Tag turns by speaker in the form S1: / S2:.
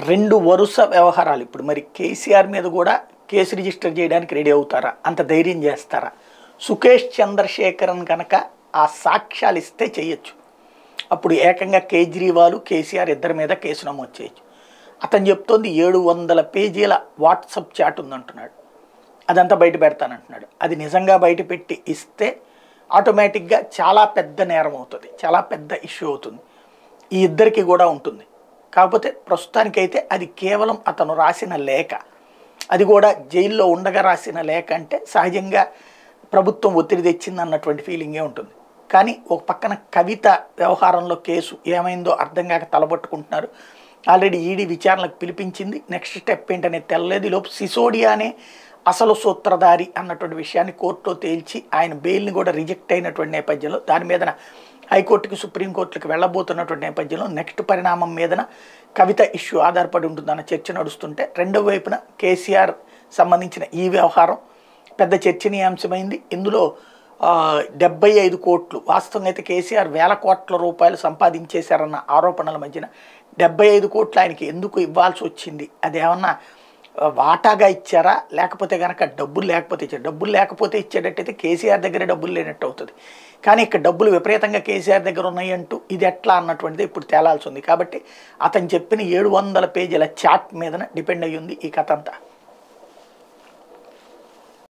S1: రెండు వరుస వ్యవహారాలు ఇప్పుడు మరి కేసీఆర్ మీద కూడా కేసు రిజిస్టర్ చేయడానికి రెడీ అవుతారా అంత ధైర్యం చేస్తారా సుకేష్ చంద్రశేఖరన్ కనుక ఆ సాక్ష్యాలు ఇస్తే చేయొచ్చు అప్పుడు ఏకంగా కేజ్రీవాల్ కేసీఆర్ ఇద్దరి మీద కేసు నమోదు చేయొచ్చు అతను చెప్తోంది ఏడు వందల పేజీల వాట్సప్ చాట్ ఉందంటున్నాడు అదంతా బయట పెడతానంటున్నాడు అది నిజంగా బయట పెట్టి ఇస్తే ఆటోమేటిక్గా చాలా పెద్ద నేరం అవుతుంది చాలా పెద్ద ఇష్యూ అవుతుంది ఈ ఇద్దరికి కూడా ఉంటుంది కాకపోతే ప్రస్తుతానికైతే అది కేవలం అతను రాసిన లేఖ అది కూడా జైల్లో ఉండగా రాసిన లేఖ అంటే సహజంగా ప్రభుత్వం ఒత్తిడి తెచ్చింది అన్నటువంటి ఫీలింగే ఉంటుంది కానీ ఒక పక్కన కవిత వ్యవహారంలో కేసు ఏమైందో అర్థం కాక తలబట్టుకుంటున్నారు ఆల్రెడీ ఈడీ విచారణకు పిలిపించింది నెక్స్ట్ స్టెప్ ఏంటనేది తెల్లలేదు లోపు సిసోడియానే అసలు సూత్రధారి అన్నటువంటి విషయాన్ని కోర్టులో తేల్చి ఆయన బెయిల్ని కూడా రిజెక్ట్ అయినటువంటి నేపథ్యంలో దాని మీదన హైకోర్టుకి సుప్రీంకోర్టుకి వెళ్ళబోతున్నటువంటి నేపథ్యంలో నెక్స్ట్ పరిణామం మీదన కవిత ఇష్యూ ఆధారపడి ఉంటుందన్న చర్చ నడుస్తుంటే రెండవ వైపున కేసీఆర్ సంబంధించిన ఈ వ్యవహారం పెద్ద చర్చనీయాంశమైంది ఇందులో ఆ, డెబ్బై ఐదు కోట్లు వాస్తవంగా అయితే కేసీఆర్ వేల కోట్ల రూపాయలు సంపాదించేశారన్న ఆరోపణల మధ్యన డెబ్బై ఐదు కోట్లు ఆయనకి ఎందుకు ఇవ్వాల్సి వచ్చింది అదేమన్నా ఆ, వాటాగా ఇచ్చారా లేకపోతే కనుక డబ్బులు లేకపోతే ఇచ్చారు డబ్బులు లేకపోతే ఇచ్చేటట్టయితే కేసీఆర్ దగ్గర డబ్బులు లేనట్టు అవుతుంది కానీ ఇక్కడ డబ్బులు విపరీతంగా కేసీఆర్ దగ్గర ఉన్నాయి అంటూ ఇది ఎట్లా అన్నటువంటిది ఇప్పుడు తేలాల్సి ఉంది కాబట్టి అతను చెప్పిన ఏడు వందల పేజీల చాట్ మీదన డిపెండ్ అయ్యి ఉంది ఈ కథ అంతా